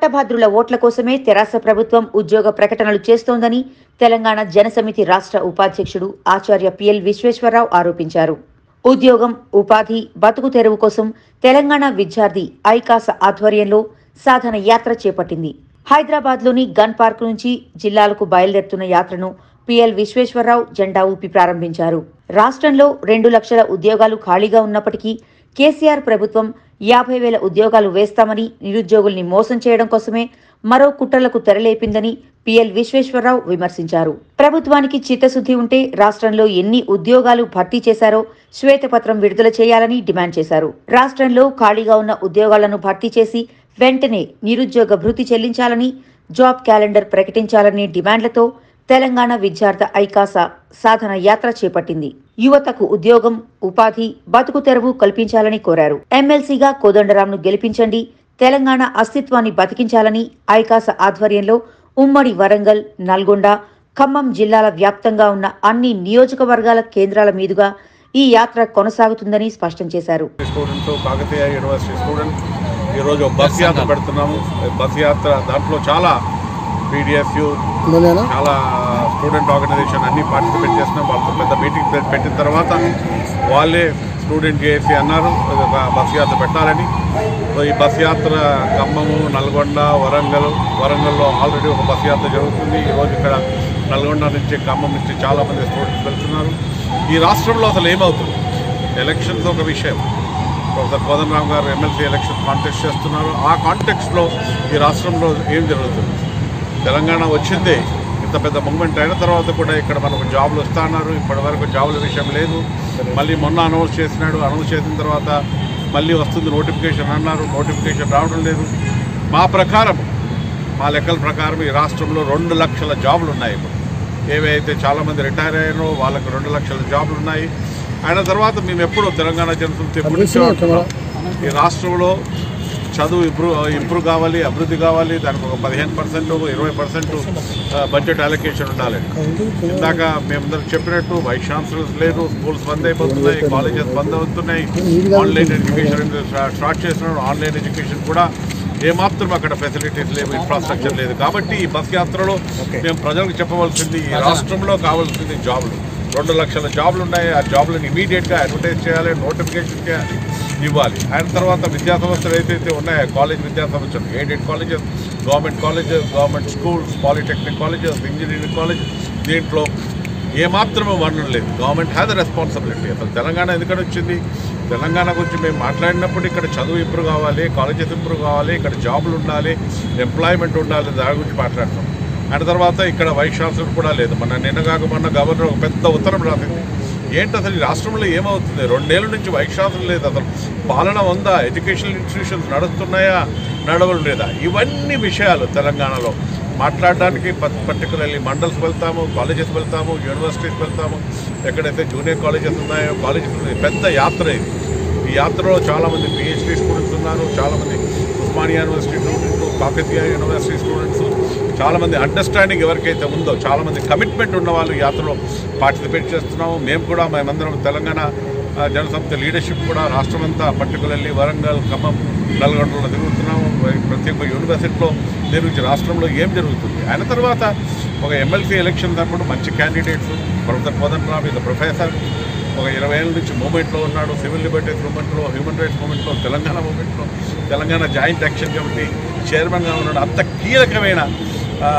పట్టభద్రుల ఓట్ల కోసమే తెరాస ప్రభుత్వం ఉద్యోగ ప్రకటనలు చేస్తోందని తెలంగాణ జనసమితి రాష్ట్ర ఉపాధ్యక్షుడు ఆచార్య పిఎల్ విశ్వేశ్వరరావు ఆరోపించారు ఉద్యోగం ఉపాధి బతుకు తెరువు కోసం తెలంగాణ విద్యార్థి ఐకాస ఆధ్వర్యంలో సాధన యాత్ర చేపట్టింది హైదరాబాద్లోని గన్ పార్క్ నుంచి జిల్లాలకు బయలుదేరుతున్న యాత్రను పిఎల్ విశ్వేశ్వరరావు జెండా ఊపి ప్రారంభించారు రాష్ట్రంలో రెండు లక్షల ఉద్యోగాలు ఖాళీగా ఉన్నప్పటికీ కేసీఆర్ ప్రభుత్వం యాభై వేల ఉద్యోగాలు వేస్తామని నిరుద్యోగుల్ని మోసం చేయడం కోసమే మరో కుట్రలకు తెరలేపిందని పిఎల్ విశ్వేశ్వరరావు విమర్శించారు ప్రభుత్వానికి చిత్తశుద్ధి ఉంటే రాష్ట్రంలో ఎన్ని ఉద్యోగాలు భర్తీ చేశారో శ్వేతపత్రం విడుదల చేయాలని డిమాండ్ చేశారు రాష్ట్రంలో ఖాళీగా ఉన్న ఉద్యోగాలను భర్తీ చేసి వెంటనే నిరుద్యోగ భృతి చెల్లించాలని జాబ్ క్యాలెండర్ ప్రకటించాలనే డిమాండ్లతో తెలంగాణ విద్యార్థి ఐకాస సాధన యాత్ర చేపట్టింది యువతకు ఉద్యోగం ఉపాధి బతుకు తెరువు కల్పించాలని కోరారు ఎమ్మెల్సీగా కోదండరాంను గెలిపించండి తెలంగాణ అస్తిత్వాన్ని బతికించాలని ఐకాస ఆధ్వర్యంలో ఉమ్మడి వరంగల్ నల్గొండ ఖమ్మం జిల్లాల వ్యాప్తంగా ఉన్న అన్ని నియోజకవర్గాల కేంద్రాల మీదుగా ఈ యాత్ర కొనసాగుతుందని స్పష్టం చేశారు స్టూడెంట్ కాకతీయ యూనివర్సిటీ స్టూడెంట్ ఈరోజు బస్ యాత్ర పెడుతున్నాము బస్ యాత్ర దాంట్లో చాలా పీడిఎఫ్యు ఇందులోనా చాలా స్టూడెంట్ ఆర్గనైజేషన్ అన్ని పార్టిసిపేట్ చేస్తున్నాం వాళ్ళతో పెద్ద మీటింగ్ పె- పెట్టిన తర్వాత వాళ్ళే స్టూడెంట్ చేసి అన్నారు ఇది ఒక బస్ యాత్ర పెట్టాలని సో ఈ బస్ యాత్ర ఖమ్మము నల్గొండ వరంగల్ వరంగల్లో ఆల్రెడీ ఒక బస్ యాత్ర జరుగుతుంది ఈరోజు ఇక్కడ నల్గొండ నుంచి ఖమ్మం నుంచి చాలామంది స్టూడెంట్స్ వెళ్తున్నారు ఈ రాష్ట్రంలో అసలు ఏమవుతుంది ఎలక్షన్స్ ఒక విషయం ప్రొఫెసర్ కోదండరామ్ గారు ఎమ్మెల్సీ ఎలక్షన్ కాంటెక్స్ట్ చేస్తున్నారు ఆ కాంటెక్స్ట్లో ఈ రాష్ట్రంలో ఏం జరుగుతుంది తెలంగాణ వచ్చిందే ఇంత పెద్ద మూమెంట్ అయిన తర్వాత కూడా ఇక్కడ మనకు జాబులు వస్తా అన్నారు ఇప్పటి వరకు జాబుల విషయం లేదు మళ్ళీ మొన్న అనౌన్స్ చేసినాడు అనౌన్స్ చేసిన తర్వాత మళ్ళీ వస్తుంది నోటిఫికేషన్ అన్నారు నోటిఫికేషన్ రావడం లేదు మా ప్రకారం మా లెక్కల ప్రకారం ఈ రాష్ట్రంలో రెండు లక్షల జాబులు ఉన్నాయి ఇప్పుడు ఏవైతే చాలామంది రిటైర్ అయ్యారో వాళ్ళకి రెండు లక్షల జాబులు ఉన్నాయి అయిన తర్వాత మేము ఎప్పుడు తెలంగాణ జనసమితి ఎప్పుడు నుంచో అంటున్నాం. ఈ రాష్ట్రంలో చదువు ఇంప్రూవ్ ఇంప్రూవ్ కావాలి అభివృద్ధి కావాలి దానికి ఒక పదిహేను పర్సెంట్ ఇరవై పర్సెంట్ బడ్జెట్ అలొకేషన్ ఉండాలి ఇందాక మేమందరం చెప్పినట్టు వైస్ ఛాన్సలర్స్ లేరు స్కూల్స్ బంద్ అయిపోతున్నాయి కాలేజెస్ బంద్ అవుతున్నాయి ఆన్లైన్ ఎడ్యుకేషన్ స్టార్ట్ చేస్తున్నాడు ఆన్లైన్ ఎడ్యుకేషన్ కూడా ఏమాత్రం అక్కడ ఫెసిలిటీస్ లేవు ఇన్ఫ్రాస్ట్రక్చర్ లేదు కాబట్టి ఈ బస్ యాత్రలో మేము ప్రజలకు చెప్పవలసింది ఈ రాష్ట్రంలో కావాల్సింది జాబులు రెండు లక్షల జాబులు ఉన్నాయి ఆ జాబులను ఇమీడియట్గా అడ్వర్టైజ్ చేయాలి నోటిఫికేషన్ చేయాలి ఇవ్వాలి ఆయన తర్వాత విద్యా సంస్థలు ఏదైతే ఉన్నాయో కాలేజ్ విద్యా సంస్థలు aided colleges government colleges government schools polytechnic colleges engineering college దీంట్లో ఏమాత్రమే వర్ణం లేదు గవర్నమెంట్ హ్యాజ్ రెస్పాన్సిబిలిటీ అసలు తెలంగాణ ఎందుకని వచ్చింది తెలంగాణ గురించి మేము మాట్లాడినప్పుడు ఇక్కడ చదువు ఇంప్రూవ్ కావాలి కాలేజెస్ ఇంప్రూవ్ కావాలి ఇక్కడ జాబులు ఉండాలి ఎంప్లాయ్మెంట్ ఉండాలి దాని గురించి మాట్లాడుతాం అండ్ తర్వాత ఇక్కడ వైస్ ఛాన్సలర్ కూడా లేదు మన నిన్న కాక మొన్న గవర్నర్ ఒక పెద్ద ఉత్తరం రాసింది ఏంటి అసలు ఈ రాష్ట్రంలో ఏమవుతుంది రెండేళ్ల నుంచి వైస్ ఛాన్సలర్ లేదు అసలు పాలన ఉందా ఎడ్యుకేషనల్ ఇన్స్టిట్యూషన్స్ నడుస్తున్నాయా నడవడం లేదా ఇవన్నీ విషయాలు తెలంగాణలో మాట్లాడడానికి పర్టికులర్లీ మండల్స్ వెళ్తాము కాలేజెస్ వెళ్తాము యూనివర్సిటీస్ వెళ్తాము ఎక్కడైతే జూనియర్ కాలేజెస్ ఉన్నాయో కాలేజెస్ ఉన్నాయి పెద్ద యాత్ర ఇది ఈ యాత్రలో చాలామంది పిహెచ్డి స్టూడెంట్స్ ఉన్నారు చాలామంది Osmania university students Kakatiya university students చాలామంది అండర్స్టాండింగ్ ఎవరికైతే ఉందో చాలామంది కమిట్మెంట్ ఉన్న వాళ్ళు ఈ యాత్రలో పార్టిసిపేట్ చేస్తున్నాము మేము కూడా మేమందరం తెలంగాణ ఆ, జనసమితి లీడర్షిప్ కూడా రాష్ట్రమంతా పర్టికులర్లీ వరంగల్ ఖమ్మం నల్గొండలో తిరుగుతున్నాము ప్రతి ఒక్క యూనివర్సిటీలో నిర్మించి రాష్ట్రంలో ఏం జరుగుతుంది అయిన తర్వాత ఒక ఎమ్మెల్సీ ఎలక్షన్ అప్పుడు మంచి క్యాండిడేట్స్ ప్రొఫెసర్ కోదండరామ్ ఇది ప్రొఫెసర్ ఒక ఇరవై ఏళ్ళ నుంచి మూమెంట్లో ఉన్నాడు సివిల్ లిబర్టీస్ మూమెంట్లో హ్యూమన్ రైట్స్ మూమెంట్లో తెలంగాణ మూమెంట్లో తెలంగాణ జాయింట్ యాక్షన్ కమిటీ చైర్మన్గా ఉన్నాడు అంత కీలకమైన ఆ,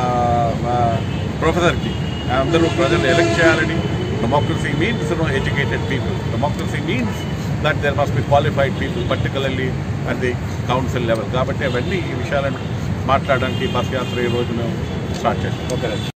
ఆ, ప్రొఫెసర్కి అందరూ ప్రజలు ఎలక్ట్ చేయాలని democracy means no educated people democracy means that there must be qualified people particularly at the council level కాబట్టి అవన్నీ ఈ విషయాలను మాట్లాడడానికి బస్ యాత్ర ఈ రోజు మేము స్టార్ట్ చేస్తాం ఓకే